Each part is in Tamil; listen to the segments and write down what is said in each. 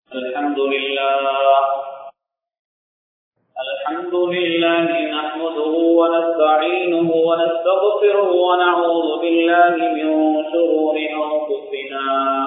الحمد لله الحمد لله نحمده ونستعينه ونستغفره ونعوذ بالله من شرور أنفسنا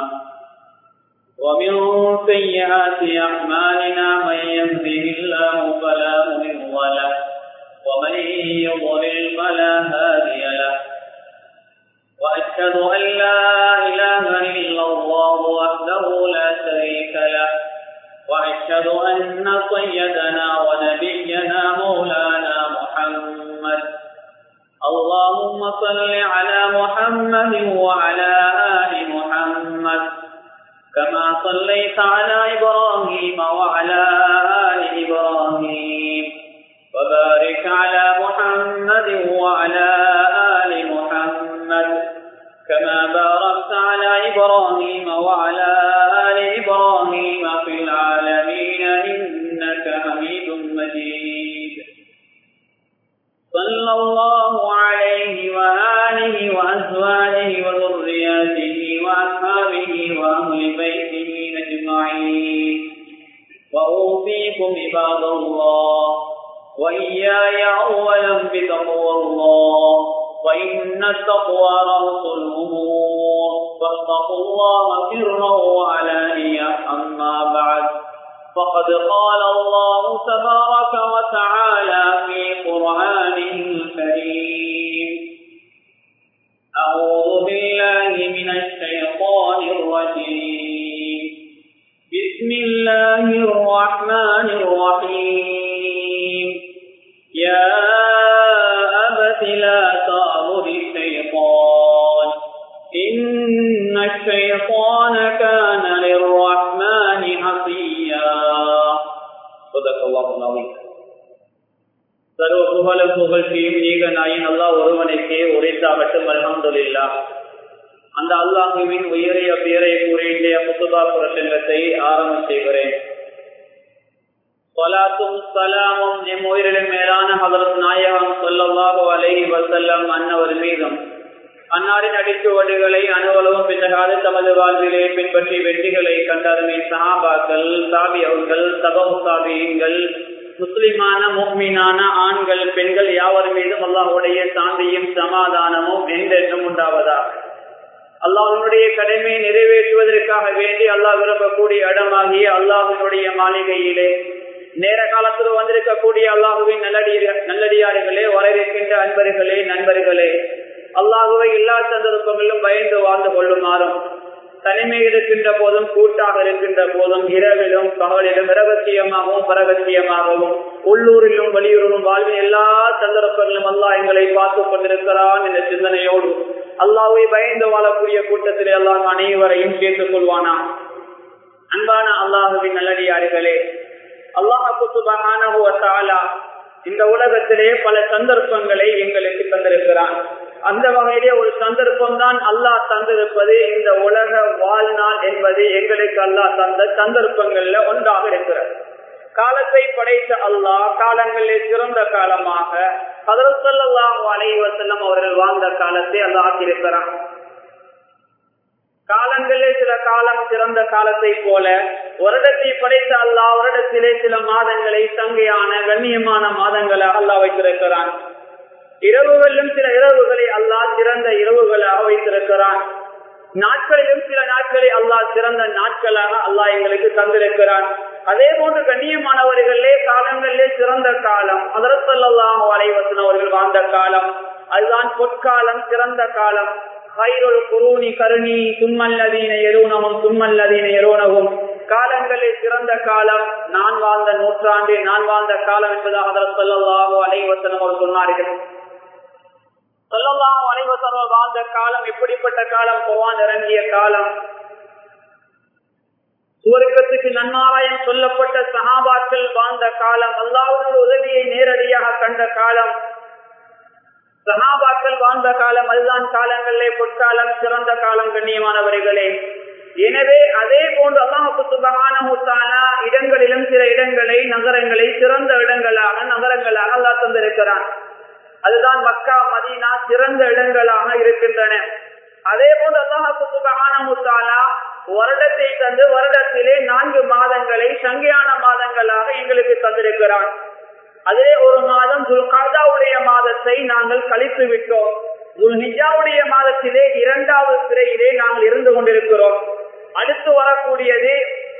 ومن سيئات أعمالنا من يهده الله فلا مضل له ومن يضلل فلا هادي له وأشهد أن لا إله إلا الله وحده لا شريك له وأشهد أن سيدنا ونبينا مولانا محمد اللهم صل على محمد وعلى آل محمد كما صليت على إبراهيم وعلى آل إبراهيم وبارك على محمد وعلى آل محمد كما باركت على إبراهيم وعلى آل إبراهيم في العالمين إنك حميد مجيد صلى الله عليه وآله وأزواجه وذرياته وأصحابه وأهل بيته أجمعين وأوصيكم عباد الله وإياي أولا بتقوى الله وإن التقوى رأس الأمور فاتقوا الله سرا وعلانية أما بعد فقد قال الله تبارك وتعالى في قرآنه الكريم أعوذ بالله من الشيطان الرجيم بسم الله الرحمن الرحيم يا أبت لا تعبد الشيطان إن الشيطان كان للرحمن عصيا صدق الله العظيم சர்வ புகழும் புகழ்ச்சியும் நீக நாயின் அல்லாஹ் ஒருவனுக்கே உரைத்தா மட்டும் அல்ஹம்துலில்லா அந்த அல்லாஹுவின் உயரிய பேரை கூறிய முத்துபா பிரசங்கத்தை ஆரம்பம் செய்கிறேன் சொலாத்தும் சலாமும் எம் உயிரிலும் மேலான ஹதரத் நாயகம் சொல்லல்லாஹு அலைஹி வசல்லம் அன்னவர் மீதும் அன்னாரின் அடிச்சுவடுகளை அனுவலவும் பின்னகாது தமது வாழ்விலே பின்பற்றி வெற்றிகளை கண்டருமை சஹாபாக்கள் சாபியவர்கள் சபகு சாபியங்கள் முஸ்லிமான முக்மீனான ஆண்கள் பெண்கள் யாவர் மீதும் அல்லாஹுடைய சாந்தியும் சமாதானமும் என்றென்றும் உண்டாவதாக அல்லாஹனுடைய கடமையை நிறைவேற்றுவதற்காக வேண்டி அல்லாஹ் விரும்பக்கூடிய இடமாகிய அல்லாஹினுடைய மாளிகையிலே நேர காலத்தில் வந்திருக்கக்கூடிய அல்லாஹுவின் நல்லடிய நல்லடியார்களே வரவிருக்கின்ற அன்பர்களே நண்பர்களே அல்லாஹுவை எல்லா சந்தர்ப்பங்களிலும் பயந்து வாழ்ந்து கொள்ளுமாறும் தனிமை இருக்கின்ற போதும் கூட்டாக இருக்கின்ற போதும் இரவிலும் பகலிலும் இரகசியமாகவும் பரகசியமாகவும் உள்ளூரிலும் வெளியூரிலும் வாழ்வின் எல்லா சந்தர்ப்பங்களிலும் அல்லாஹ் எங்களை பார்த்து கொண்டிருக்கிறான் என்ற சிந்தனையோடு அல்லாஹை பயந்து வாழக்கூடிய கூட்டத்திலே அல்லாஹ் அனைவரையும் சேர்த்துக் கொள்வானா அன்பான அல்லாஹுவின் நல்லடியார்களே அல்லாஹாலா இந்த உலகத்திலே பல சந்தர்ப்பங்களை எங்களுக்கு தந்திருக்கிறான் அந்த வகையிலே ஒரு சந்தர்ப்பம் தான் அல்லாஹ் தந்திருப்பது இந்த உலக வாழ்நாள் என்பது எங்களுக்கு அல்லாஹ் தந்த சந்தர்ப்பங்கள்ல ஒன்றாக இருக்கிறது காலத்தை படைத்த அல்லாஹ் காலங்களில் சிறந்த காலமாக பதினொல்லாம் அலைவசல்லம் அவர்கள் வாழ்ந்த காலத்தை அல்லாஹ் ஆக்கியிருக்கிறான் காலங்களே சில காலம் சிறந்த காலத்தை போல வருடத்தை படைத்த அல்லா வருடத்திலே சில மாதங்களை சங்கையான கண்ணியமான மாதங்களாக அல்லா வைத்திருக்கிறான் இரவுகளிலும் சில இரவுகளை அல்லாஹ் சிறந்த இரவுகளாக வைத்திருக்கிறான் நாட்களிலும் சில நாட்களை அல்லாஹ் சிறந்த நாட்களாக அல்லாஹ் எங்களுக்கு தந்திருக்கிறான் அதே போன்று கண்ணியமானவர்களே காலங்களிலே சிறந்த காலம் அதரசல்லாஹ் அலைவசன் அவர்கள் வாழ்ந்த காலம் அதுதான் பொற்காலம் சிறந்த காலம் ஹைருல் குரூனி கருணி தும்மல்லதீன எருணவும் தும்மல்லதீன எருணவும் காலங்களே சிறந்த காலம் நான் வாழ்ந்த நூற்றாண்டு நான் வாழ்ந்த காலம் என்பதாக அதர் சொல்லல்லாஹோ அலைவசனம் அவர் சொன்னார்கள் சொல்லல்லாஹோ அலைவசனம் வாழ்ந்த காலம் எப்படிப்பட்ட காலம் போவான் இறங்கிய காலம் சுவர்க்கத்துக்கு நன்மாராயம் சொல்லப்பட்ட சகாபாக்கள் வாழ்ந்த காலம் அல்லாவுடைய உதவியை நேரடியாக கண்ட காலம் சகாபாக்கள் வாழ்ந்த காலம் அதுதான் காலங்களிலே பொற்காலம் சிறந்த காலம் கண்ணியமானவர்களே எனவே அதே போன்று அல்லாஹு சுபகான இடங்களிலும் சில இடங்களை நகரங்களை சிறந்த இடங்களாக நகரங்களாக அல்லா தந்திருக்கிறான் அதுதான் மக்கா மதீனா சிறந்த இடங்களாக இருக்கின்றன அதே போன்று அல்லாஹு சுபகான வருடத்தை தந்து வருடத்திலே நான்கு மாதங்கள் சங்கையான மாதங்களாக எங்களுக்கு தந்திருக்கிறான் அதே ஒரு மாதம் துல்காதாவுடைய மாதத்தை நாங்கள் கழித்து விட்டோம் துல்ஹிஜாவுடைய மாதத்திலே இரண்டாவது சிறையிலே நாங்கள் இருந்து கொண்டிருக்கிறோம் அடுத்து வரக்கூடியது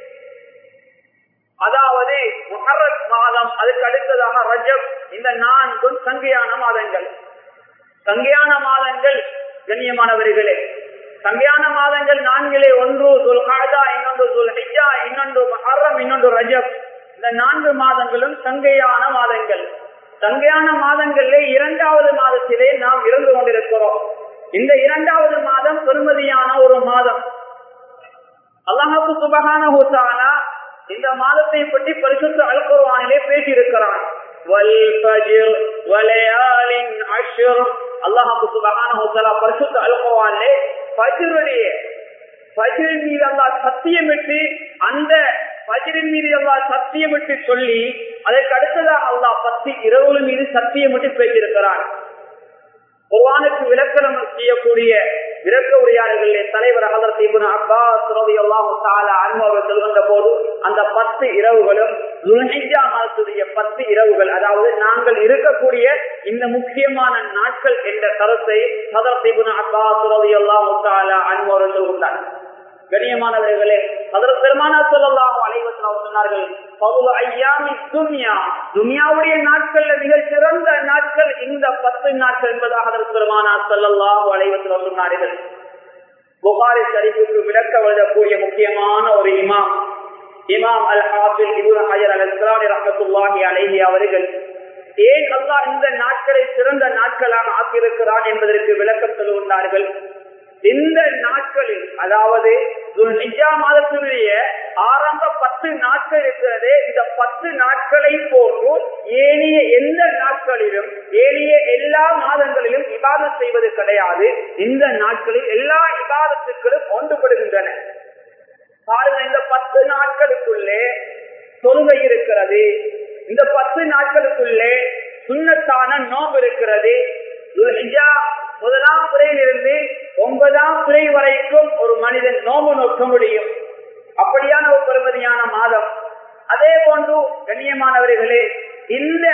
அதாவது முஹர்ரத் மாதம் அதுக்கு அடுத்ததாக ரஜப் இந்த நான்கும் சங்கையான மாதங்கள் சங்கையான மாதங்கள் கண்ணியமானவர்களே சங்கையான மாதங்கள் நான்கிலே ஒன்று துல்காதா இன்னொன்று துல்ஹிஜா இன்னொன்று மஹர்ரம் இன்னொன்று ரஜப் இந்த நான்கு மாதங்களும் சங்கையான மாதங்கள் சங்கையான மாதங்களிலே இரண்டாவது மாதத்திலே நாம் இருந்து கொண்டிருக்கிறோம் இந்த இரண்டாவது மாதம் பெருமதியான ஒரு மாதம் அல்லாஹு சுபகான இந்த மாதத்தை பற்றி பரிசுத்த அல்குர்வானிலே பேசியிருக்கிறான் அல்லாஹு சுபகான பரிசுத்த அல்குர்வானிலே பஜருடைய பஜரின் மீது அல்லா சத்தியமிட்டு அந்த பஜரின் மீது அல்லா சத்தியமிட்டு சொல்லி அதற்கு அடுத்ததாக அல்லாஹ் பத்தி இரவுகள் மீது சத்தியமிட்டு பேசியிருக்கிறான் குர்வானுக்கு விளக்கணம் செய்யக்கூடிய விளக்க உரையாளர்களிலே தலைவர் அகலர் தீபுன அப்பாஸ் ரவி அல்லாஹு தாலா அனுபவம் செல்கின்ற போது அந்த பத்து இரவுகளும் துல்ஹிஜா மாதத்துடைய பத்து இரவுகள் அதாவது நாங்கள் இருக்கக்கூடிய இந்த முக்கியமான நாட்கள் என்ற கருத்தை ஹதர் தீபுன அப்பாஸ் ரவி அல்லாஹு தாலா அனுபவம் சொல்கின்றார் கண்ணியமானவர்களே அதற்கு பெருமானா சொல்லலாம் அனைவரும் சொன்னார்கள் துனியாவுடைய நாட்கள்ல மிக சிறந்த நாட்கள் இந்த பத்து நாட்கள் என்பதாக அதற்கு பெருமானா சொல்லலாம் அனைவரும் சொன்னார்கள் புகாரி சரிப்புக்கு விளக்க எழுதக்கூடிய முக்கியமான ஒரு இமாம் இமாம் அல் ஹாஃபில் இபுன் ஹஜர் அல் இஸ்லாமி ரஹமத்துல்லாஹி அலைஹி அவர்கள் ஏன் அல்லாஹ் இந்த நாட்களை சிறந்த நாட்களாக ஆக்கியிருக்கிறான் என்பதற்கு விளக்கம் சொல்லுகின்றார்கள் இந்த நாட்களில் அதாவது நிஜா மாதத்தினுடைய ஆரம்ப பத்து நாட்கள் இருக்கிறது இந்த பத்து நாட்களை போன்று ஏனைய எந்த நாட்களிலும் ஏனைய எல்லா மாதங்களிலும் இபாதம் செய்வது கிடையாது இந்த நாட்களில் எல்லா இபாதத்துக்களும் ஒன்றுபடுகின்றன பாருங்க இந்த பத்து நாட்களுக்குள்ளே தொழுகை இருக்கிறது இந்த பத்து நாட்களுக்குள்ளே சுண்ணத்தான நோம்பு இருக்கிறது முதலாம் துறையிலிருந்து ஒன்பதாம் துறை வரைக்கும் ஒரு மனிதன் நோம்பு நோக்க முடியும் அப்படியான ஒரு பெருமதியான மாதம் அதே போன்று கண்ணியமானவர்களே இந்த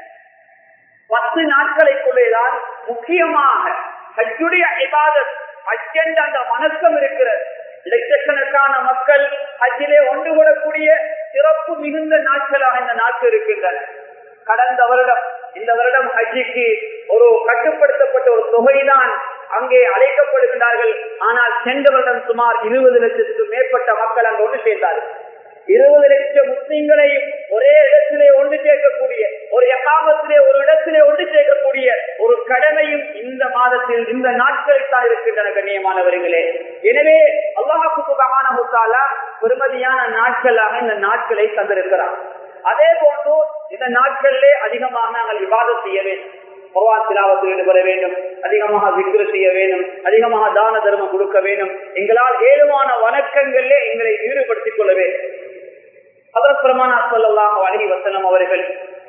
பத்து நாட்களுக்குள்ளேதான் முக்கியமாக ஹஜ்ஜுடைய இபாதத் ஹஜ்ஜென்ற அந்த வணக்கம் இருக்கிறது லட்சக்கணக்கான மக்கள் ஹஜ்ஜிலே ஒன்று கூடக்கூடிய சிறப்பு மிகுந்த நாட்களாக இந்த நாட்கள் இருக்கின்றன கடந்த வருடம் இந்த வருடம் ஹஜ்ஜிக்கு ஒரு கட்டுப்படுத்தப்பட்ட ஒரு தொகைதான் அங்கே அழைக்கப்படுகின்றார்கள் ஆனால் சென்ற வருடம் சுமார் இருபது லட்சத்துக்கு மேற்பட்ட மக்கள் அங்கு ஒன்று சேர்ந்தார்கள் இருபது லட்சம் முஸ்லிம்களையும் ஒரே இடத்திலே ஒன்று சேர்க்கக்கூடிய ஒரு எக்காமத்திலே ஒரு இடத்திலே ஒன்று சேர்க்கக்கூடிய ஒரு கடமையும் இந்த மாதத்தில் இந்த நாட்களில் தான் இருக்கின்றன கண்ணியமானவர்களே எனவே அல்லாஹு சுபகான பெருமதியான நாட்களாக இந்த நாட்களை தந்திருக்கிறார் அதே போன்று இந்த நாட்களிலே அதிகமாக நாங்கள் விவாதம் செய்ய வேண்டும் பகவான் திலாவத்தில் ஈடுபட வேண்டும் அதிகமாக விக்கிர செய்ய வேண்டும் அதிகமாக தான தர்மம் கொடுக்க வேண்டும் எங்களால் ஏழுமான வணக்கங்களிலே எங்களை ஈடுபடுத்திக் கொள்ள வேண்டும் அதற்கு பிரமாணா சொல்லலாம் அழகி வசனம் அவர்கள்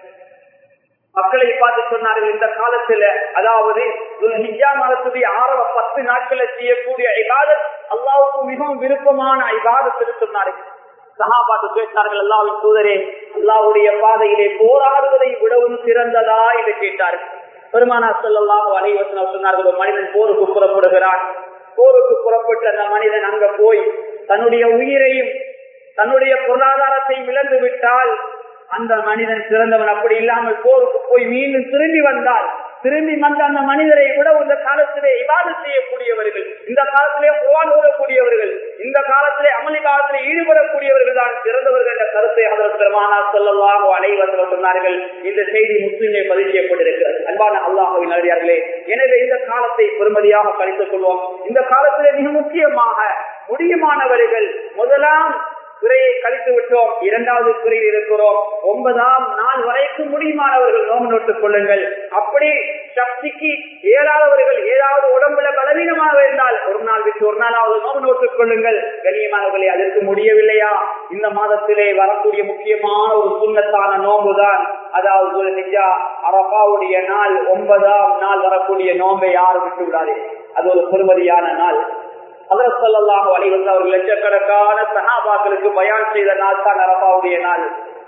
மக்களை பார்த்து சொன்னார்கள் இந்த காலத்துல அதாவது மாதத்துடைய ஆரம்ப பத்து நாட்களை செய்யக்கூடிய ஐபாதத் அல்லாவுக்கு மிகவும் விருப்பமான ஐபாதத்தில் சொன்னார்கள் சகாபாத்து கேட்டார்கள் அல்லாவின் தூதரே அல்லாவுடைய பாதையிலே போராடுவதை விடவும் சிறந்ததா என்று கேட்டார்கள் பெருமானா சொல்லலாம் அனைவசனம் சொன்னார்கள் ஒரு மனிதன் போருக்கு புறப்படுகிறான் போருக்கு புறப்பட்டு அந்த மனிதன் அங்க போய் தன்னுடைய உயிரையும் தன்னுடைய பொருளாதாரத்தை இழந்து விட்டால் அந்த மனிதன் சிறந்தவன் அப்படி இல்லாமல் போருக்கு போய் மீண்டும் திரும்பி வந்தால் திரும்பி வந்த அந்த மனிதரை விட இந்த காலத்திலே இவாதம் செய்யக்கூடியவர்கள் இந்த காலத்திலே குவான் ஓடக்கூடியவர்கள் இந்த காலத்திலே அமளி காலத்திலே ஈடுபடக்கூடியவர்கள் தான் சிறந்தவர்கள் என்ற கருத்தை அவர் பெருமானா சொல்லலாம் அனைவர்கள் சொன்னார்கள் இந்த செய்தி முஸ்லிமே பதிவு செய்யப்பட்டிருக்கிறது அன்பான அல்லாஹுவின் அறியார்களே எனவே இந்த காலத்தை பெருமதியாக கழித்துக் கொள்வோம் இந்த காலத்திலே மிக முக்கியமாக முடியுமானவர்கள் முதலாம் துறையை கழித்து விட்டோம் இரண்டாவது துறையில் இருக்கிறோம் ஒன்பதாம் நாள் வரைக்கும் முடியுமானவர்கள் நோம்பு நோட்டுக் கொள்ளுங்கள் அப்படி சக்திக்கு ஏழாதவர்கள் ஏதாவது உடம்புல பலவீனமாக இருந்தால் ஒரு நாள் விட்டு ஒரு நாளாவது நோம்பு நோட்டுக் கொள்ளுங்கள் கண்ணியமானவர்களே அதற்கு முடியவில்லையா இந்த மாதத்திலே வரக்கூடிய முக்கியமான ஒரு சுண்ணத்தான நோம்புதான் அதாவது நிஜா அரபாவுடைய நாள் ஒன்பதாம் நாள் வரக்கூடிய நோம்பை யாரும் விட்டு விடாதே அது ஒரு பெருமதியான நாள் அதற்கல்லாக வழிவந்த அவர்கள் லட்சக்கணக்கான சகாபாக்களுக்கு பயான் செய்த நாள் தான் அரபாவுடைய நாள்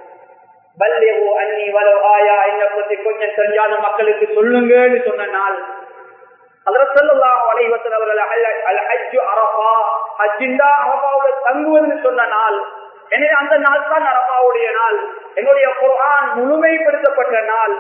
பல்யவோ அன்னி வலோ ஆயா என்ன பத்தி கொஞ்சம் தெரியாத மக்களுக்கு சொல்லுங்கன்னு சொன்ன நாள் அதற்கல்லாக வழிவத்தன் அவர்கள் அல் ஹஜ்ஜு அரபா ஹஜ்ஜிண்டா அரபாவோட தங்குவதுன்னு சொன்ன நாள் எனவே அந்த நாள் தான் அரபாவுடைய நாள் என்னுடைய குரான் முழுமைப்படுத்தப்பட்ட நாள்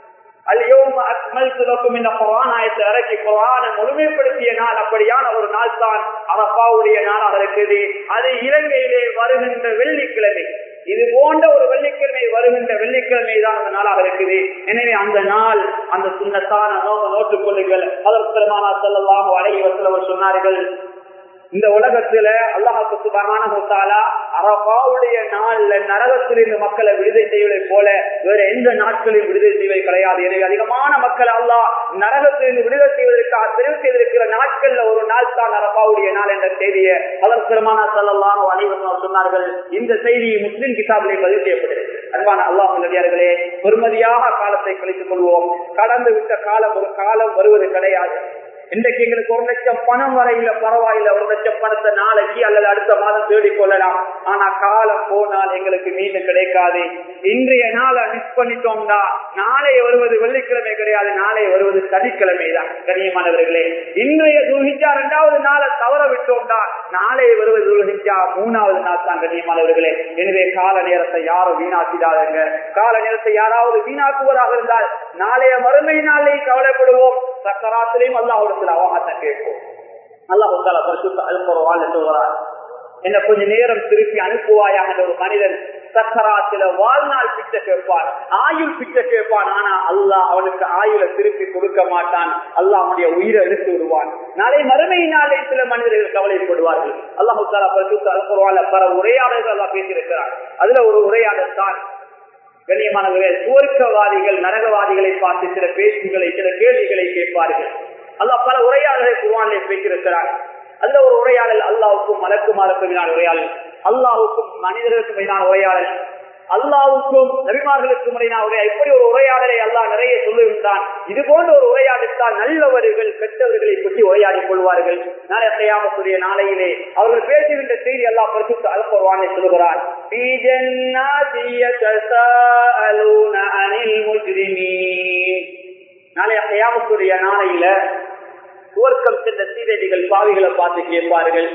அல்யோம் அக்மல் துலக்கும் இந்த குரான் ஆயத்தை இறக்கி குரானை முழுமைப்படுத்திய நாள் அப்படியான ஒரு நாள் தான் அரபாவுடைய நாளாக இருக்குது அது இலங்கையிலே வருகின்ற வெள்ளிக்கிழமை இது போன்ற ஒரு வெள்ளிக்கிழமை வருகின்ற வெள்ளிக்கிழமை தான் அந்த நாளாக இருக்குது எனவே அந்த நாள் அந்த சுண்ணத்தான நோக்க நோட்டுக் கொள்ளுங்கள் அதற்கமான செல்லலாம் அழகி வசலவர் சொன்னார்கள் இந்த உலகத்துல அல்லாஹாக்கு சுபகான அரபாவுடைய நாள்ல நரகத்தில் இந்த மக்களை விடுதலை செய்வதை போல வேற எந்த நாட்களையும் விடுதலை செய்வது கிடையாது எனவே அதிகமான மக்கள் அல்லாஹ் நரகத்திலிருந்து விடுதலை செய்வதற்காக தெரிவு செய்திருக்கிற நாட்கள்ல ஒரு நாள் தான் அரபாவுடைய நாள் என்ற செய்தியை அதற்கமான செல்லலாம் அனைவரும் சொன்னார்கள் இந்த செய்தி முஸ்லிம் கிதாபிலே பதிவு செய்யப்பட்டிருக்கு அன்பான அல்லாஹ் நடிகார்களே பெருமதியாக காலத்தை கழித்துக் கொள்வோம் கடந்து விட்ட காலம் ஒரு காலம் வருவது கிடையாது இன்றைக்கு எங்களுக்கு ஒரு லட்சம் பணம் வரையில பரவாயில்ல ஒரு லட்சம் பணத்தை நாளைக்கு அல்லது அடுத்த மாதம் தேடிக் கொள்ளலாம் ஆனா காலம் போனால் எங்களுக்கு மீண்டும் கிடைக்காது இன்றைய நாளை மிஸ் பண்ணிட்டோம்டா நாளை வருவது வெள்ளிக்கிழமை கிடையாது நாளை வருவது சனிக்கிழமை தான் கண்ணியமானவர்களே இன்றைய துல்ஹிஜா இரண்டாவது நாளை தவற விட்டோம்டா நாளை வருவது துல்ஹிஜா மூணாவது நாள் தான் கண்ணியமானவர்களே எனவே கால நேரத்தை யாரும் வீணாக்கிடாதங்க கால நேரத்தை யாராவது வீணாக்குவதாக இருந்தால் நாளைய மறுமை நாளை கவலைப்படுவோம் சக்கராத்திலையும் அல்லாஹிடத்தில் அவகாச கேட்போம் அல்லாஹால பரிசுத்த அல்புறவான்னு சொல்கிறார் என்ன கொஞ்ச நேரம் திருப்பி அனுப்புவாயாக ஒரு மனிதன் சக்கராத்தில வாழ்நாள் பிச்சை கேட்பான் ஆயுள் பிச்சை கேட்பான் ஆனா அல்லாஹ் அவனுக்கு ஆயுள திருப்பி கொடுக்க மாட்டான் அல்லாஹ் அவனுடைய உயிரை எடுத்து விடுவான் நாளை மறுமை நாளை சில மனிதர்கள் கவலைப்படுவார்கள் அல்லாஹு தாலா பரிசுத்த அல்புறவால பல உரையாடல்கள் எல்லாம் பேசியிருக்கிறார் அதுல ஒரு உரையாடல் தான் கண்ணியமானவர்களே சுவர்க்கவாதிகள் நரகவாதிகளை பார்த்து சில பேச்சுகளை சில கேள்விகளை கேட்பார்கள் அல்லாஹ் பல உரையாடலை குர்வானிலே பேசியிருக்கிறார் அதுல ஒரு உரையாடல் அல்லாவுக்கும் மலக்குமாருக்கும் இடையான உரையாடல் அல்லாவுக்கும் மனிதர்களுக்கும் இடையான உரையாடல் அல்லாவுக்கும் நபிமார்களுக்கும் இடையான உரையாடல் இப்படி ஒரு உரையாடலை அல்லாஹ் நிறைய சொல்லுகின்றான் இது போன்ற ஒரு உரையாடத்தால் நல்லவர்கள் கெட்டவர்களை பற்றி உரையாடிக் கொள்வார்கள் நாளை கையாமக்கூடிய நாளையிலே அவர்கள் பேசுகின்ற செய்தி அல்லாஹ் பரிசுத்த அல்பர்வானை சொல்லுகிறார் நாளைய கையாமக்கூடிய நாளையில சுவர்க்கம் சென்ற சீரடிகள் பாவிகளை பார்த்து கேட்பார்கள்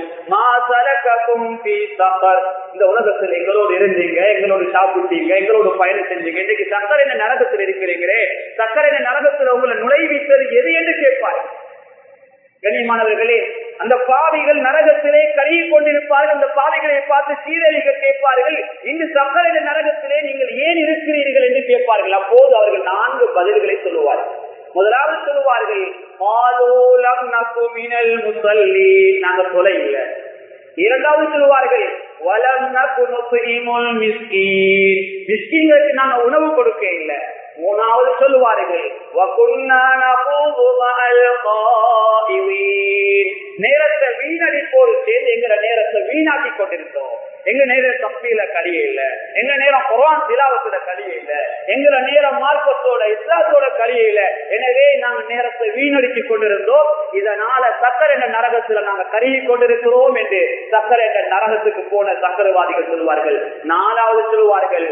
இந்த உலகத்தில் எங்களோடு இருந்தீங்க எங்களோடு சாப்பிட்டீங்க எங்களோடு பயணம் செஞ்சீங்க இன்னைக்கு சக்கரை என்ன நரகத்தில் இருக்கிறீங்களே சக்கரை என்ன நரகத்தில் உங்களை நுழைவித்தது எது என்று கேட்பார்கள் கண்ணியமானவர்களே அந்த பாவிகள் நரகத்திலே கழுகி கொண்டிருப்பார்கள் அந்த பாவிகளை பார்த்து சீரழிகள் கேட்பார்கள் இந்த சக்கரை நரகத்திலே நீங்கள் ஏன் இருக்கிறீர்கள் என்று கேட்பார்கள் அப்போது அவர்கள் நான்கு பதில்களை சொல்லுவார்கள் முதலாவது சொல்லுவார்கள் நாங்க தொலை இல்லை இரண்டாவது சொல்லுவார்கள் மிஸ்கின்களுக்கு நாங்க உணவு கொடுக்க இல்லை மூணாவது சொல்லுவார்கள் நேரத்தை வீணடிப்போடு சேர்ந்து எங்கிற நேரத்தை வீணாக்கி கொண்டிருந்தோம் எங்க நேரம் தப்பியில கழிய இல்ல எங்க நேரம் குரான் திலாவத்துல கழிய இல்ல எங்கிற நேரம் மார்க்கத்தோட இஸ்லாத்தோட கழிய இல்ல எனவே நாங்க நேரத்தை வீணடிச்சு கொண்டிருந்தோம் இதனால சக்கர என்ற நரகத்துல நாங்க கருகி கொண்டிருக்கிறோம் என்று சக்கர என்ற நரகத்துக்கு போன சக்கரவாதிகள் சொல்வார்கள் நாலாவது சொல்வார்கள்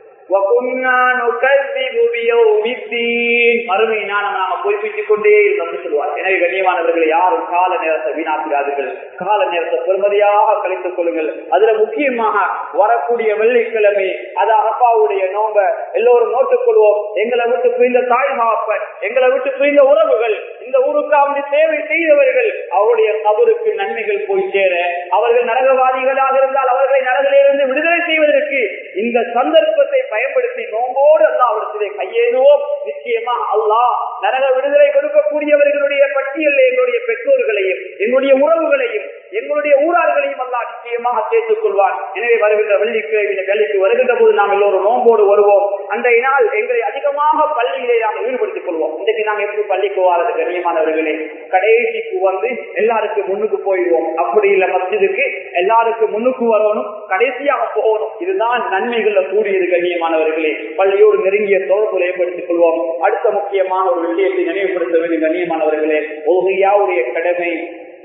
மறுமையினா நாம பொய்ப்பித்துக் கொண்டே இருந்தோம் சொல்லுவார் எனவே கண்ணியமானவர்கள் யாரும் கால நேரத்தை வீணாக்கிறார்கள் கால நேரத்தை பெருமதியாக கழித்துக் கொள்ளுங்கள் அதுல முக்கியமாக வரக்கூடிய வெள்ளிக்கிழமை அது அப்பாவுடைய நோம்ப எல்லோரும் நோட்டுக் கொள்வோம் எங்களை விட்டு பிரிந்த தாய் மாப்பன் எங்களை விட்டு பிரிந்த உறவுகள் இந்த ஊருக்கு அவனுடைய சேவை செய்தவர்கள் அவருடைய கபருக்கு நன்மைகள் போய் சேர அவர்கள் நரகவாதிகளாக இருந்தால் அவர்களை நரகிலிருந்து விடுதலை செய்வதற்கு இந்த சந்தர்ப்பத்தை பயன்படுத்தி நோம்போடு அல்லா அவர்களை கையேறுவோம் நிச்சயமா அல்லாஹ் நரக விடுதலை கொடுக்கக்கூடியவர்களுடைய பட்டியலில் எங்களுடைய பெற்றோர்களையும் எங்களுடைய உறவுகளையும் எங்களுடைய ஊரார்களையும் அல்லா நிச்சயமாக சேர்த்துக் கொள்வார் எனவே வருகின்ற வெள்ளிக்கிழமை வெள்ளிக்கு வருகின்ற போது நாம் எல்லோரும் நோம்போடு வருவோம் அன்றைய நாள் எங்களை அதிகமாக பள்ளியிலே நாம் ஈடுபடுத்திக் கொள்வோம் இன்றைக்கு நாம் எப்படி பள்ளிக்கு வாரது கண்ணியமானவர்களே கடைசிக்கு வந்து எல்லாருக்கும் முன்னுக்கு போயிடுவோம் அப்படி இல்ல மஸ்ஜிதுக்கு எல்லாருக்கும் முன்னுக்கு வரணும் கடைசியாக போகணும் இதுதான் நன்மைகள்ல கூடியது கண்ணியமானவர்களே பள்ளியோடு நெருங்கிய தொடர்புகளை ஏற்படுத்திக் கொள்வோம் அடுத்த முக்கியமான ஒரு விஷயத்தை நினைவுபடுத்த வேண்டும் கண்ணியமானவர்களே ஓகையாவுடைய கடமை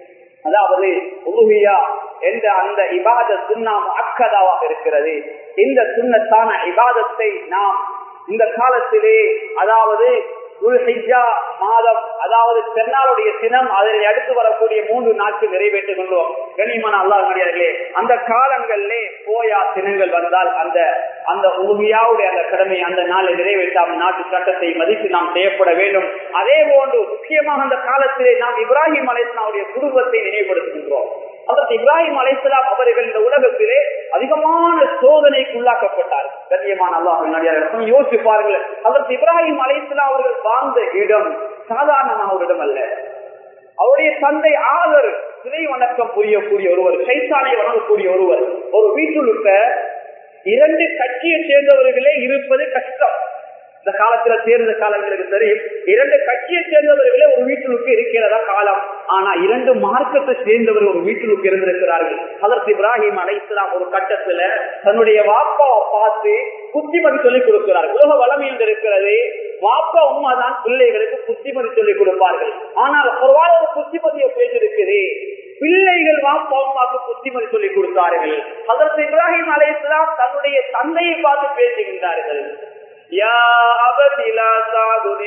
அதாவது உருவியா என்ற அந்த இபாத சுண்ணாம் அக்கதாவாக இருக்கிறது இந்த சுண்ணத்தான இபாதத்தை நாம் இந்த காலத்திலே அதாவது துல்ஹிஜா மாதம் அதாவது பெருநாளுடைய தினம் அதனை அடுத்து வரக்கூடிய மூன்று நாட்கள் நிறைவேற்றிக் கொள்வோம் கனிமன அல்லாஹர்களே அந்த காலங்களிலே போயா தினங்கள் வந்தால் அந்த அந்த உறுதியாவுடைய அந்த கடமை அந்த நாளை நிறைவேற்றாமல் நாட்டு சட்டத்தை மதித்து நாம் செய்யப்பட வேண்டும் அதே போன்று முக்கியமாக அந்த காலத்திலே நாம் இப்ராஹிம் அலைஸ்லாவுடைய குடும்பத்தை நினைவுபடுத்துகின்றோம் அதற்கு இப்ராஹிம் அலைசலாம் அவர்கள் இந்த உலகத்திலே அதிகமான சோதனைக்கு உள்ளாக்கப்பட்டார் கண்ணியமான அல்லாஹ் யோசிச்சு பாருங்கள் அதற்கு இப்ராஹிம் அலைசலாம் அவர்கள் வாழ்ந்த இடம் சாதாரணமான ஒரு இடம் அல்ல அவருடைய தந்தை ஆதர் சிலை வணக்கம் புரியக்கூடிய ஒருவர் சைத்தானை வணங்கக்கூடிய ஒருவர் ஒரு வீட்டில் இருக்க இரண்டு கட்சியை சேர்ந்தவர்களே இருப்பது கஷ்டம் இந்த காலத்துல சேர்ந்த காலங்களுக்கு தெரியும் இரண்டு கட்சியை சேர்ந்தவர்களே ஒரு வீட்டிலுக்கு இருக்கிறதா காலம் ஆனா இரண்டு மார்க்கத்தை சேர்ந்தவர் ஒரு வீட்டிலுக்கு இருந்திருக்கிறார்கள் அதற்கு இப்ராஹிம் அலைசலாம் ஒரு கட்டத்துல தன்னுடைய வாப்பாவை பார்த்து புத்திமதி சொல்லிக் கொடுக்கிறார் உலக வளமையில் இருக்கிறது வாப்பா உமா தான் பிள்ளைகளுக்கு புத்திமதி சொல்லிக் கொடுப்பார்கள் ஆனால் ஒருவாறு ஒரு புத்திமதியை பேசிருக்குது பிள்ளைகள் வாப்பா உமாக்கு புத்திமதி சொல்லிக் கொடுத்தார்கள் அதற்கு இப்ராஹிம் அலைசலாம் தன்னுடைய தந்தையை பார்த்து பேசுகின்றார்கள் يا أبت لا تعبد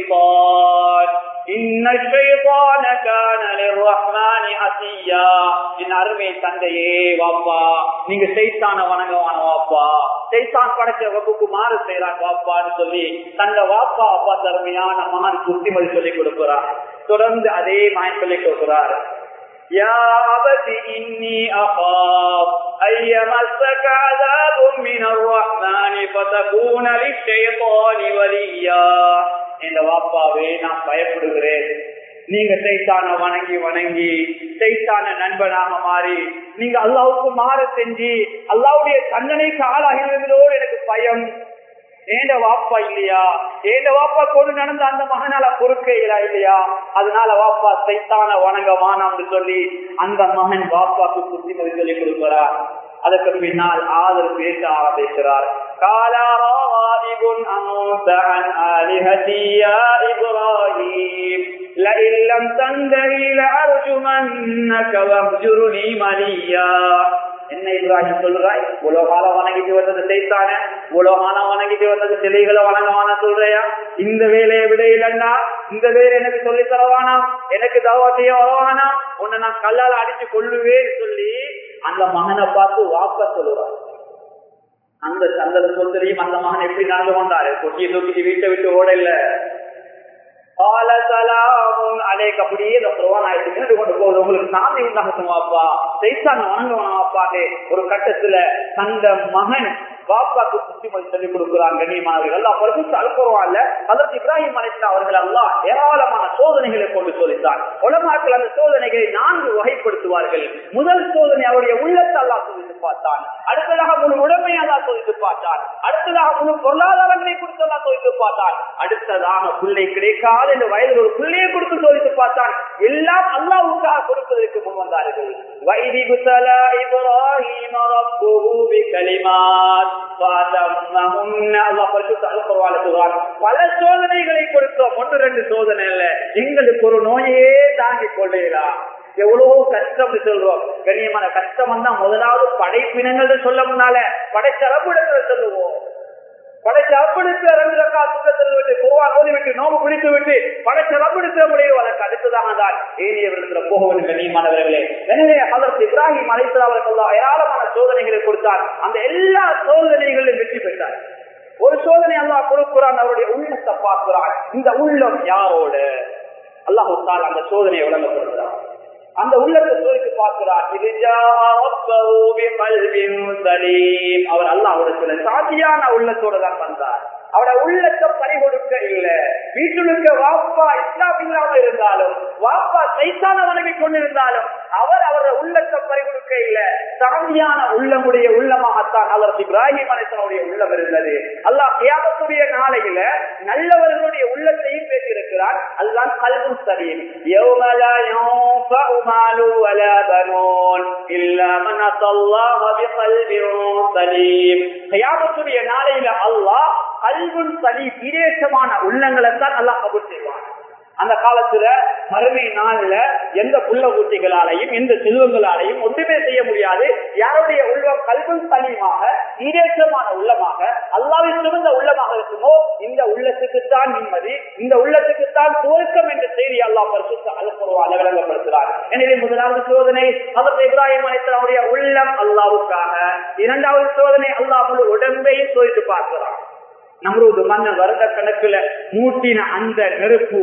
الشيطان إن الشيطان كان للرحمن عصيا என் அருமை தந்தையே வாப்பா நீங்க செய்தான வணங்கவான வாப்பா செய்தான் படைச்ச வகுப்பு மாறு செய்யறான் வாப்பான்னு சொல்லி தந்த வாப்பா அப்பா தருமையான மகன் புத்திமதி சொல்லிக் கொடுக்கிறார் தொடர்ந்து அதே மாயம் சொல்லிக் கொடுக்கிறார் يا أبت إني أخاف أن يمسك عذاب من الرحمن فتكون للشيطان وليا இந்த வாப்பாவே நான் பயப்படுகிறேன் நீங்க சைத்தான வணங்கி வணங்கி சைத்தான நண்பனாக மாறி நீங்க அல்லாவுக்கு மாற செஞ்சு அல்லாவுடைய தண்டனைக்கு ஆளாகிறதோடு எனக்கு பயம் ஏண்ட வாப்பா இல்லையா ஏண்ட வாப்பா கொண்டு நடந்த அந்த மகனால பொறுக்கைகளா இல்லையா அதனால வாப்பா சைத்தான வணங்க வானாம்னு சொல்லி அந்த மகன் வாப்பாக்கு புத்திமதி சொல்லி கொடுக்கிறார் அதற்கு பின்னால் ஆதரவு பேச ஆரம்பிக்கிறார் لئن لم تنتهي لأرجمنك واهجرني مليا என்ன இப்ராஹிம் சொல்றாய் இவ்வளவு காலம் வணங்கிட்டு வந்தது செய்தான இவ்வளவு காலம் வணங்கிட்டு வந்தது சிலைகளை வணங்கவான சொல்றையா இந்த வேலையை விட இல்லைன்னா இந்த வேலை எனக்கு சொல்லி தரவானா எனக்கு தவா செய்ய வரவானா உன்னை நான் கல்லால் அடிச்சு கொள்ளுவேன்னு சொல்லி அந்த மகனை பார்த்து வாப்ப சொல்லுவார் அந்த அந்த சொல்லையும் அந்த மகன் எப்படி நடந்து கொண்டாரு கொட்டியை தூக்கிட்டு வீட்டை விட்டு ஓட இல்ல அலைக்கு அப்படியே இந்த குரவானாயத்தை நின்று கொண்டு போகுது உங்களுக்கு சாமி உண்டாகட்டும் வாப்பா சைத்தான் வணங்குவான் வாப்பான்னு ஒரு கட்டத்துல தந்த மகன் பாப்பாக்கு புத்திமதி சொல்லிக் கொடுக்கிறான் கண்ணியமானவர்கள் எல்லாம் பரிசுத்த அழுப்புறவான்ல அதற்கு இப்ராஹிம் அலிஸ்லாம் அவர்கள் எல்லாம் ஏராளமான சோதனைகளை கொண்டு சோதித்தார் உலமாக்கள் அந்த சோதனைகளை நான்கு வகைப்படுத்துவார்கள் முதல் சோதனை அவருடைய உள்ளத்தை அல்லா சோதித்து பார்த்தான் அடுத்ததாக முழு உடமையை அல்லா சோதித்து பார்த்தான் அடுத்ததாக முழு பொருளாதாரங்களை கொடுத்து அல்லா சோதித்து பார்த்தான் அடுத்ததாக பிள்ளை கிடைக்காத இந்த வயதில் ஒரு பிள்ளையை கொடுத்து சோதித்து பார்த்தான் எல்லாம் அல்லாவுக்காக கொடுப்பதற்கு முன் வந்தார்கள் வைதி குசலா இப்ராஹிம் ரப்புஹு பிகலிமாத் பல சோதனைகளை கொடுத்தோம் ஒன்று ரெண்டு சோதனை இல்ல எங்களுக்கு ஒரு நோயே தாங்கிக் கொள்ளலாம் எவ்வளவோ கஷ்டம் சொல்றோம் கண்ணியமான கஷ்டம் வந்தா முதலாவது படைப்பினங்கள் சொல்ல முன்னால படைச்சரப்பிடங்களை சொல்லுவோம் படைச்ச ரப்படுத்து அரங்கா சுத்தத்தில் விட்டு குருவான் ஓதி விட்டு நோம்பு பிடித்து விட்டு படைச்ச ரப்படுத்த முடியும் அதற்கு அடுத்ததாக தான் ஏனியவரிடத்துல போக வேண்டும் கண்ணியமானவர்களே எனவே அதற்கு இப்ராஹிம் அலைசல் அவர்கள் ஏராளமான சோதனைகளை கொடுத்தார் அந்த எல்லா சோதனைகளிலும் வெற்றி பெற்றார் ஒரு சோதனை அல்லாஹ் கொடுக்கிறான் அவருடைய உள்ளத்தை பார்க்கிறான் இந்த உள்ளம் யாரோடு அல்லாஹ் அந்த சோதனையை வழங்கப்படுகிறார் அந்த உள்ளத்தை சோதித்து பார்க்கிறார் அவர் அல்லாஹோட சாதியான உள்ளத்தோட தான் வந்தார் அவட உள்ளத்தை பறிகொடுக்க இல்ல வீட்டுக்கு வாப்பா இஸ்லாம் இல்லாம இருந்தாலும் வாப்பா சைத்தான வணங்கி கொண்டிருந்தாலும் அவர் அவரோட உள்ளத்தை பறிகொடுக்க இல்ல சாமியான உள்ளமுடைய உள்ளமாகத்தான் அவர் இப்ராஹிம் அலிசனுடைய உள்ளம் இருந்தது அல்லாஹ் தியாகத்துடைய நாளையில நல்லவர்களுடைய உள்ளத்தையும் பேசியிருக்கிறார் அதுதான் கல்வும் சரீம் நாளையில அல்லாஹ் கல்வன் சலி விதேசமான உள்ளங்களை தான் நல்லா கபூர் செய்வான் அந்த காலத்துல மறுமை நாள்ல எந்த புள்ள ஊட்டிகளாலையும் எந்த செல்வங்களாலையும் ஒன்றுமே செய்ய முடியாது யாருடைய உள்ளம் கல்வம் சலியமாக ஈரேற்றமான உள்ளமாக அல்லாவை சிறந்த உள்ளமாக இருக்குமோ இந்த உள்ளத்துக்குத்தான் நிம்மதி இந்த உள்ளத்துக்குத்தான் துவக்கம் என்ற செய்தி அல்லா பரிசுத்த அலுப்புறவாக விளங்கப்படுத்துகிறார் எனவே முதலாவது சோதனை அவர் இப்ராஹிம் அனைத்தனுடைய உள்ளம் அல்லாவுக்காக இரண்டாவது சோதனை அல்லாஹ் உடம்பை சோதித்து பார்க்கிறார் நம்மளோட மன்னன் வருட கணக்குல மூட்டின அந்த நெருப்பு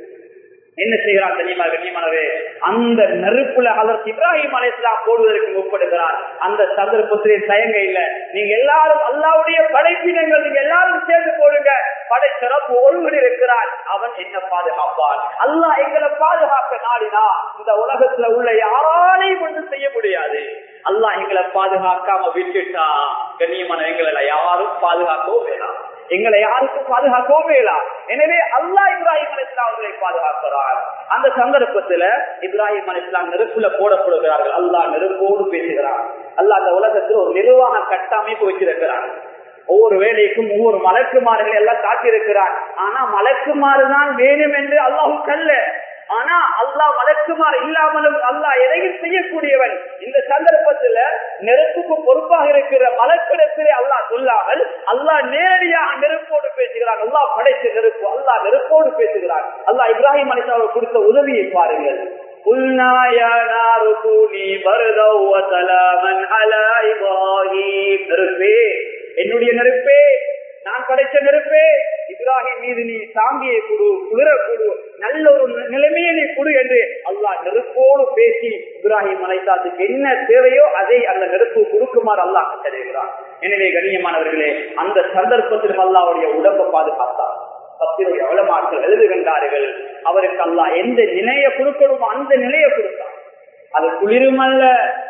என்ன செய்கிறான் தெரியுமா கண்ணியமானவே அந்த நெருப்புல அதற்கு இப்ராஹிம் அலைஸ்லாம் போடுவதற்கு முற்படுகிறார் அந்த சந்தர்ப்பத்திலே தயங்க இல்ல நீங்க எல்லாரும் அல்லாவுடைய படைப்பினங்கள் நீங்க எல்லாரும் சேர்ந்து போடுங்க படை சிறப்பு ஒருவர் இருக்கிறார் அவன் என்ன பாதுகாப்பான் அல்லாஹ் எங்களை பாதுகாக்க நாடினா இந்த உலகத்துல உள்ள யாராலையும் ஒன்றும் செய்ய முடியாது அல்லாஹ் எங்களை பாதுகாக்காம விட்டுட்டா கண்ணியமான எங்களை யாரும் பாதுகாக்கவும் வேணாம் எங்களை யாருக்கும் பாதுகாக்கவும் வேலாம் எனவே அல்லா இப்ராஹிம் அலிஸ்லாம் அவர்களை பாதுகாக்கிறார் அந்த சந்தர்ப்பத்துல இப்ராஹிம் அலிஸ்லாம் நெருப்புல போடப்படுகிறார்கள் அல்லாஹ் நெருப்போடு பேசுகிறார் அல்லாஹ் அந்த உலகத்தில் ஒரு நிர்வாக கட்டமைப்பு வச்சிருக்கிறார் ஒவ்வொரு வேலைக்கும் ஒவ்வொரு மலக்குமார்கள் எல்லாம் காட்டியிருக்கிறார் ஆனா மலக்குமாறு தான் வேணும் என்று அல்லாஹு கல்ல ஆனா அல்லாஹ் வழக்குமாறு இல்லாமலும் அல்லாஹ் எதையும் செய்யக்கூடியவன் இந்த சந்தர்ப்பத்துல நெருப்புக்கு பொறுப்பாக இருக்கிற மலக்கிடத்திலே அல்லாஹ் சொல்லாமல் அல்லாஹ் நேரடியாக நெருப்போடு பேசுகிறான் அல்லாஹ் படைத்த நெருப்பு அல்லாஹ் நெருப்போடு பேசுகிறான் அல்லாஹ் இப்ராஹிம் அலிசா அவர் கொடுத்த உதவியை பாருங்கள் قلنا يا نار كوني بردا وسلاما على ابراهيم நெருப்பே என்னுடைய நெருப்பே நான் படைச்ச நெருப்பே இப்ராஹிம் மீது நீ சாங்கியை கொடு குளிர கொடு நல்ல ஒரு நிலைமையை நீ கொடு என்று அல்லாஹ் நெருப்போடு பேசி இப்ராஹிம் அலைத்தாத்துக்கு என்ன தேவையோ அதை அந்த நெருப்பு கொடுக்குமாறு அல்லாஹ் கட்டளைகிறார் எனவே கண்ணியமானவர்களே அந்த சந்தர்ப்பத்தில் அல்லாவுடைய உடம்பை பாதுகாத்தார் பத்தினுடைய அவலமாக்கள் எழுதுகின்றார்கள் அவருக்கு அல்லாஹ் எந்த நிலையை கொடுக்கணுமோ அந்த நிலையை கொடுத்தார் அது குளிருமல்ல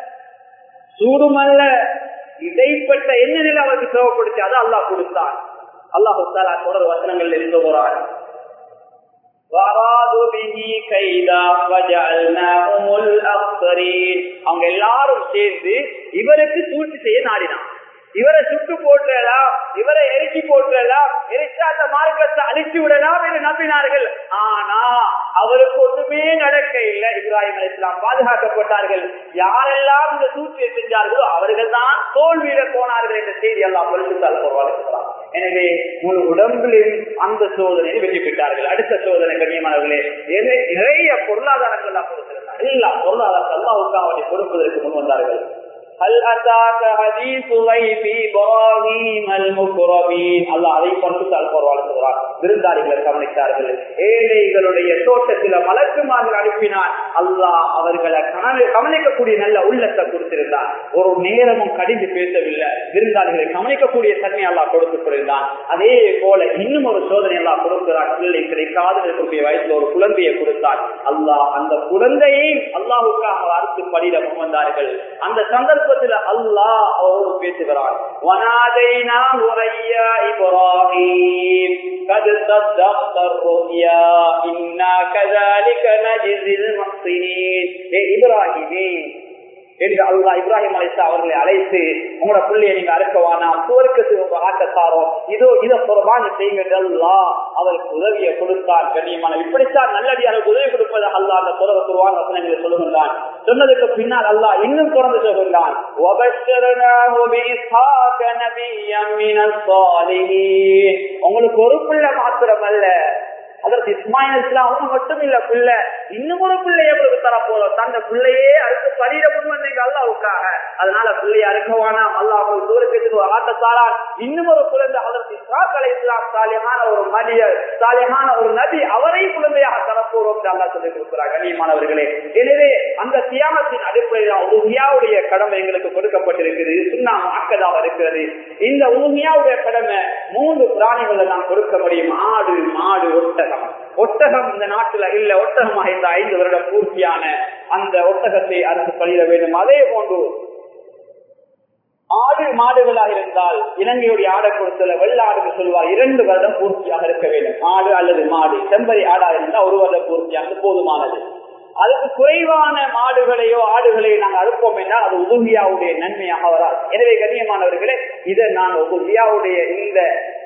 சூடுமல்ல இடைப்பட்ட என்ன நிலை அவருக்கு தேவைப்படுச்சு அதை அல்லாஹ் கொடுத்தான் அல்லாஹு தாலா தொடர் வசனங்கள் இருந்து போறார் அவங்க எல்லாரும் சேர்ந்து இவருக்கு சூழ்ச்சி செய்ய நாடினான் இவரை சுட்டு போட்டுடலாம் இவரை எரிச்சு போட்டுடலாம் எரிச்சா அந்த மார்க்கத்தை அழிச்சு விடலாம் என்று நம்பினார்கள் ஆனா அவருக்கு ஒன்றுமே நடக்க இல்லை இப்ராஹிம் அலி இஸ்லாம் பாதுகாக்கப்பட்டார்கள் யாரெல்லாம் இந்த சூழ்ச்சியை செஞ்சார்களோ அவர்கள் தான் தோல்வியில போனார்கள் என்ற செய்தி எல்லாம் பொருளாதார வாழ்க்கலாம் எனவே முழு உடம்பிலும் அந்த சோதனையை வெற்றி பெற்றார்கள் அடுத்த சோதனை கண்ணியமானவர்களே நிறைய பொருளாதாரங்கள் எல்லாம் கொடுத்திருந்தார் எல்லா பொருளாதாரத்தை அல்லாவுக்கு அவரை கொடுப்பதற்கு முன் வந்தார்கள் هل أتاك حديث ضيف إبراهيم المكرمين அல்லாஹ் அதை கொண்டு சொல்றார் விருந்தாளிகளை கவனித்தார்கள் ஏழைகளுடைய தோட்டத்தில மலக்குமார்கள் அனுப்பினார் அல்லாஹ் அவர்களை கவனிக்கக்கூடிய நல்ல உள்ளத்தை கொடுத்திருந்தார் ஒரு நேரமும் கடிந்து பேசவில்லை விருந்தாளிகளை கவனிக்கக்கூடிய தன்மை அல்லாஹ் கொடுத்துக்கொண்டிருந்தான் அதே போல இன்னும் ஒரு சோதனை எல்லாம் கொடுக்கிறார் பிள்ளை கிடைக்காது இருக்கக்கூடிய வயசுல ஒரு குழந்தையை கொடுத்தார் அல்லாஹ் அந்த குழந்தையை அல்லாஹுக்காக அறுத்து படியில வந்தார்கள் அந்த சந்தர்ப்ப சந்தர்ப்பத்தில் அல்லாஹ் அவரோடு பேசுகிறான் வனாதைனா உரையா இப்ராஹிம் قد صدقت الرؤيا إنا كذلك نجزي المحسنين ஏ இப்ராஹிமே என்று அல்லா இப்ராஹிம் அலிசா அவர்களை அழைத்து உங்களோட பிள்ளையை நீங்க அறுக்கவானா சுவர்க்கத்துக்கு உங்க ஆட்டத்தாரோ இதோ இதை குறபான செய்யுங்க அல்லா அவருக்கு உதவியை கொடுத்தார் கண்ணியமான இப்படித்தான் நல்லடியாருக்கு உதவி கொடுப்பதாக அல்லா அந்த குறவ குருவான் வசனங்களை சொல்லுகின்றான் சொன்னதுக்கு பின்னால் அல்லாஹ் இன்னும் தொடர்ந்து சொல்கின்றான் உங்களுக்கு ஒரு பிள்ளை மாத்திரம் அல்ல அதற்கு இஸ்மாயில் இஸ்லாம் அவங்க மட்டும் இல்ல பிள்ளை இன்னும் ஒரு பிள்ளை எவ்வளவு தர போதும் தந்த பிள்ளையே அடுத்து பரியிட முன் வந்தீங்க அல்லாவுக்காக அதனால பிள்ளைய அறுக்கவானா அல்லா அவங்க தூரத்துக்கு ஆட்டத்தாரான் இன்னும் ஒரு குழந்தை அதற்கு இஸ்ராக் அலை இஸ்லாம் சாலியமான ஒரு மனிதர் சாலியமான ஒரு நபி அவரை குழந்தையாக தரப்போறோம் என்று அல்லா சொல்லி கொடுக்கிறார் கண்ணியமானவர்களே எனவே அந்த தியாகத்தின் அடிப்படையில் உருகியாவுடைய கடமை எங்களுக்கு கொடுக்கப்பட்டிருக்கிறது சுண்ணா ஆக்கதாக இருக்கிறது இந்த உருகியாவுடைய கடமை மூன்று பிராணிகளை நாம் கொடுக்க முடியும் ஆடு மாடு ஒட்டகம் ஒட்டகம் இந்த நாட்டுல இல்ல ஒட்டகமாக இந்த ஐந்து வருடம் பூர்த்தியான அந்த ஒட்டகத்தை அரசு பணியிட வேண்டும் அதே போன்று ஆடு மாடுகளாக இருந்தால் இலங்கையுடைய ஆடை கொடுத்தல வெள்ளாடு சொல்வார் இரண்டு வருடம் பூர்த்தியாக இருக்க வேண்டும் ஆடு அல்லது மாடு செம்பரி ஆடாக இருந்தால் ஒரு வருடம் பூர்த்தியாக போதுமானது அதுக்கு குறைவான மாடுகளையோ ஆடுகளையோ நாங்கள் அறுப்போம் என்றால் அது உதுகியாவுடைய நன்மையாக வராது எனவே கண்ணியமானவர்களே இதை நான் உதுகியாவுடைய இந்த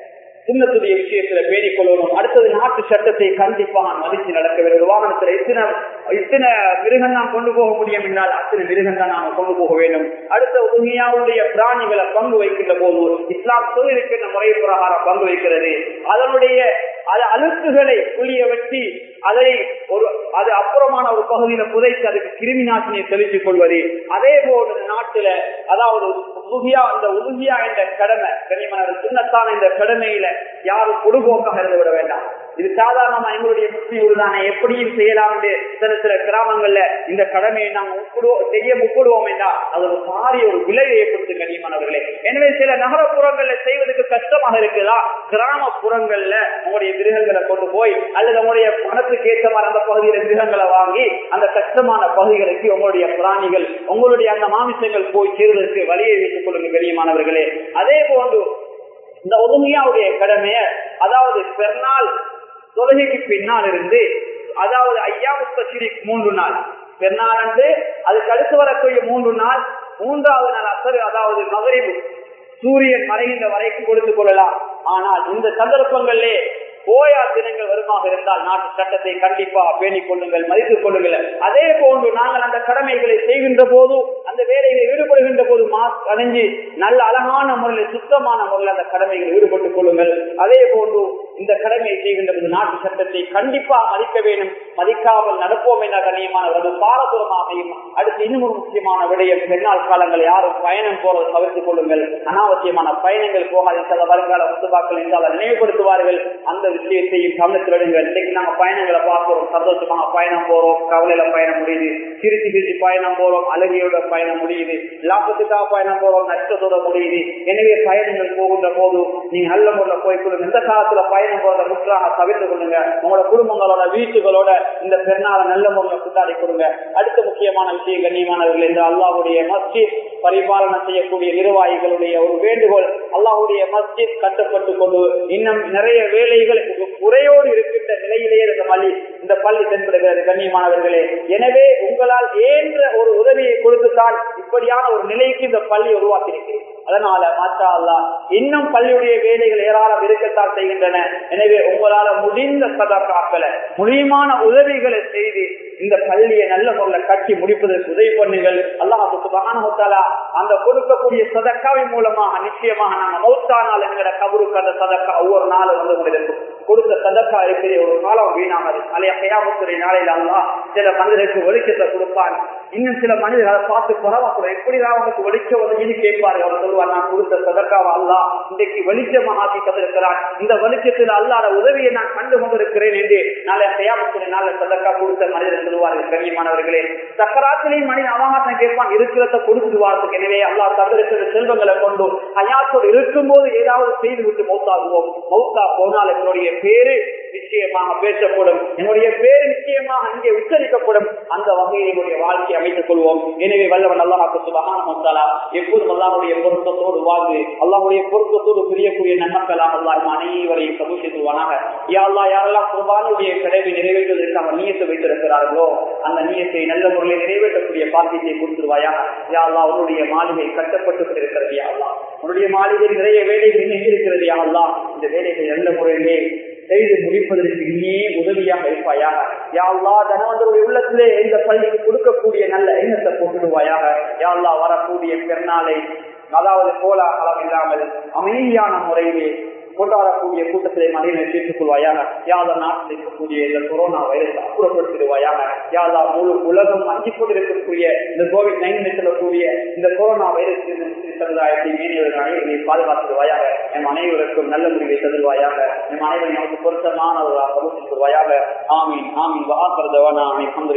சுண்ணத்துடைய விஷயத்துல பேணிக் கொள்ளணும் அடுத்தது நாட்டு சட்டத்தை கண்டிப்பாக மதித்து நடக்க வேண்டும் வாகனத்துல இத்தனை இத்தனை மிருகம் தான் கொண்டு போக முடியும் என்றால் அத்தனை மிருகம் தான் நாம கொண்டு போக வேண்டும் அடுத்த உண்மையாவுடைய பிராணிகளை பங்கு வைக்கின்ற போது இஸ்லாம் சொல்லியிருக்கின்ற முறை பிரகாரம் பங்கு வைக்கிறது அதனுடைய அது அழுக்குகளை புளிய வச்சு அதை ஒரு அது அப்புறமான ஒரு பகுதியில புதைத்து அதுக்கு கிருமி நாசினியை தெளித்துக் கொள்வது அதே போல நாட்டுல அதாவது உலுகியா இந்த உலுகியா என்ற கடமை கனிமன சின்னத்தான இந்த கடமையில யாரும் பொடுபோக்காக இருந்து விட வேண்டாம் இது சாதாரணமா எங்களுடைய முஸ்லீம் தானே எப்படியும் செய்யலாம் என்று சில சில கிராமங்கள்ல இந்த கடமையை நாம் முப்படுவோம் செய்ய முப்படுவோம் என்றால் அது ஒரு பாரிய ஒரு விளைவை ஏற்படுத்தும் கண்ணியமானவர்களே எனவே சில நகரப்புறங்கள்ல செய்வதற்கு கஷ்டமாக இருக்குதா கிராமப்புறங்கள்ல உங்களுடைய மிருகங்களை கொண்டு போய் அல்லது உங்களுடைய பணத்துக்கு ஏற்ற மாதிரி அந்த பகுதியில மிருகங்களை வாங்கி அந்த கஷ்டமான பகுதிகளுக்கு உங்களுடைய பிராணிகள் உங்களுடைய அந்த மாமிசங்கள் போய் சேருவதற்கு வழியை வைத்துக் கொள்ளுங்க கண்ணியமானவர்களே அதே போன்று இந்த ஒதுமையாவுடைய கடமைய அதாவது பெருநாள் தொழுகைக்கு பின்னால் இருந்து அதாவது ஐயாவுத்தசிரி மூன்று நாள் பெருநாள் அன்று அதுக்கு அடுத்து வரக்கூடிய மூன்று நாள் மூன்றாவது நாள் அசரு அதாவது மகரிபு சூரியன் மறைகின்ற வரைக்கும் கொடுத்துக் கொள்ளலாம் ஆனால் இந்த சந்தர்ப்பங்களிலே போயா தினங்கள் வருமாக இருந்தால் நாட்டு சட்டத்தை கண்டிப்பாக பேணிக் கொள்ளுங்கள் மதித்துக் கொள்ளுங்கள் அதே போன்று நாங்கள் அந்த கடமைகளை செய்கின்ற போது அந்த வேலைகளை ஈடுபடுகின்ற போது மாஸ்க் அணிஞ்சு நல்ல அழகான முறையில் சுத்தமான முறையில் அந்த கடமைகளை ஈடுபட்டுக் கொள்ளுங்கள் அதே போன்று இந்த கடமையை செய்கின்ற போது நாட்டு சட்டத்தை கண்டிப்பாக மதிக்க வேண்டும் மதிக்காமல் நடப்போம் என்ற கண்ணியமானவர்கள் பாரதூரமாகவும் அடுத்து இன்னும் ஒரு முக்கியமான விடயம் பெண்ணால் காலங்கள் யாரும் பயணம் போறதை தவிர்த்துக் கொள்ளுங்கள் அனாவசியமான பயணங்கள் போகாது சில வருங்கால முத்துபாக்கள் என்றால் நினைவுபடுத்துவார்கள் அந்த விஷயத்தையும் கவனத்தில் எடுங்கள் இன்னைக்கு நாங்க பயணங்களை பார்க்கிறோம் சந்தோஷமாக பயணம் போறோம் கவலையில பயணம் முடியுது சிரிச்சு சிரிச்சு பயணம் போறோம் அழகியோட பயணம் முடியுது லாபத்துக்காக பயணம் போறோம் நஷ்டத்தோட முடியுது எனவே பயணங்கள் போகின்ற போது நீங்க நல்ல முறையில் போய்க்கொள்ளுங்க எந்த காலத்துல பயணம் போறத முற்றாக தவிர்த்து கொள்ளுங்க உங்களோட குடும்பங்களோட வீட்டுகளோட இந்த பெருநாளை நல்ல முறையில் கொண்டாடி கொடுங்க அடுத்த முக்கியமான விஷயம் கண்ணியமானவர்கள் இந்த அல்லாவுடைய மஸ்ஜித் பரிபாலனை செய்யக்கூடிய நிர்வாகிகளுடைய ஒரு வேண்டுகோள் அல்லாவுடைய மஸ்ஜித் கட்டப்பட்டு கொண்டு இன்னும் நிறைய வேலைகள் குறையோடு இருக்கின்ற நிலையிலேயே இந்த பள்ளி இந்த பள்ளி தென்படுகிறது கண்ணியமானவர்களே எனவே உங்களால் ஏன்ற ஒரு உதவியை கொடுத்துத்தான் இப்படியான ஒரு நிலைக்கு இந்த பள்ளி உருவாக்கி இருக்கிறேன் அதனால மாற்றா அல்லா இன்னும் பள்ளியுடைய வேலைகள் ஏராளம் இருக்கத்தான் செய்கின்றன எனவே உங்களால முடிந்த சதக்காக்களை முடியுமான உதவிகளை செய்து இந்த பள்ளியை நல்ல முறையில் கட்டி முடிப்பதற்கு உதவி பண்ணுங்கள் அல்லாஹுக்கு மகானத்தாலா அந்த கொடுக்கக்கூடிய சதக்காவின் மூலமாக நிச்சயமாக நாங்கள் மௌத்தானால் என்கிற கபருக்கு அந்த சதக்கா ஒவ்வொரு நாளும் வந்து கொண்டிருக்கும் கொடுத்த சதக்கா இருக்கிற ஒரு காலம் வீணாகாது அலைய கையாமத்துறை நாளையில அல்லா சில மனிதருக்கு வெளிச்சத்தை கொடுப்பான் இன்னும் சில மனிதர்கள் அதை பார்த்து பரவாயில்ல எப்படிதான் அவனுக்கு வெளிச்சம் வந்து கேட்பாரு அவர் சொல்லுவார் நான் கொடுத்த சதக்காவை அல்லா இன்றைக்கு வெளிச்சமாக ஆக்கி தந்திருக்கிறான் இந்த வெளிச்சத்தில் அல்லாத உதவியை நான் கண்டு கொண்டிருக்கிறேன் என்று நாளை கையாமத்துறை நாளை சதக்கா கொடுத்த மனிதர் சொல்லுவார்கள் கண்ணியமானவர்களே சக்கராத்திலையும் மனிதன் அவகாசம் கேட்பான் இருக்கிறத கொடுத்து வாழ்த்துக்கு எனவே அல்லா தந்திருக்கிற செல்வங்களை கொண்டு அயாத்தோடு இருக்கும் போது ஏதாவது செய்து விட்டு மௌத்தாகுவோம் மௌத்தா போனால் என்னுடைய பேரு நிச்சயமாக பேசப்படும் என்னுடைய பேரு நிச்சயமாக அங்கே உச்சரிக்கப்படும் அந்த வகையில் என்னுடைய வாழ்க்கையை அமைத்துக் கொள்வோம் எனவே வல்லவன் அல்லாஹாக்கு சுபகான மௌத்தாலா எப்போதும் அல்லாஹுடைய பொருத்தத்தோடு வாழ்ந்து அல்லாஹுடைய பொருத்தத்தோடு பிரியக்கூடிய நன்மக்களாக அல்லாஹ் அனைவரையும் சமூகத்துவானாக யாழ்லா யாரெல்லாம் குர்பானுடைய கடவை நிறைவேற்றுவதற்கு அவர் நீயத்தை வைத்திருக்கிறார்களோ அந்த நீயத்தை நல்ல முறையில் நிறைவேற்றக்கூடிய பாக்கியத்தை கொடுத்துருவாயா யாழ்லா உன்னுடைய மாளிகை கட்டப்பட்டு இருக்கிறது யாழ்லா உன்னுடைய மாளிகை நிறைய வேலைகள் இருக்கிறது யாழ்லா இந்த வேலைகள் நல்ல முறையிலே செய்து முடிப்பதற்கு நீயே உதவியாக இருப்பாயாக யாழ்லா தனவந்தருடைய உள்ளத்திலே இந்த பள்ளிக்கு கொடுக்கக்கூடிய நல்ல எண்ணத்தை கொண்டுடுவாயாக யாழ்லா வரக்கூடிய பெருநாளை அதாவது கோலாகலம் இல்லாமல் அமைதியான முறையிலே கொண்டாடக்கூடிய கூட்டத்திலே மனிதனை சேர்த்துக் கொள்வாயாக யாதா நாட்டில் இருக்கக்கூடிய இந்த கொரோனா வைரஸ் அப்புறப்படுத்திடுவாயாக யாதா முழு உலகம் அஞ்சிக் கொண்டிருக்கக்கூடிய இந்த கோவிட் நைன்டீன் சொல்லக்கூடிய இந்த கொரோனா வைரஸ் சமுதாயத்தை மீனவர்கள் அனைவரையும் பாதுகாத்துடுவாயாக எம் அனைவருக்கும் நல்ல முடிவை தருவாயாக எம் அனைவரும் நமக்கு பொருத்தமானவர்களாக கொள்வாயாக ஆமீன் ஆமீன் வாக்கர்தவானா ஆமீன்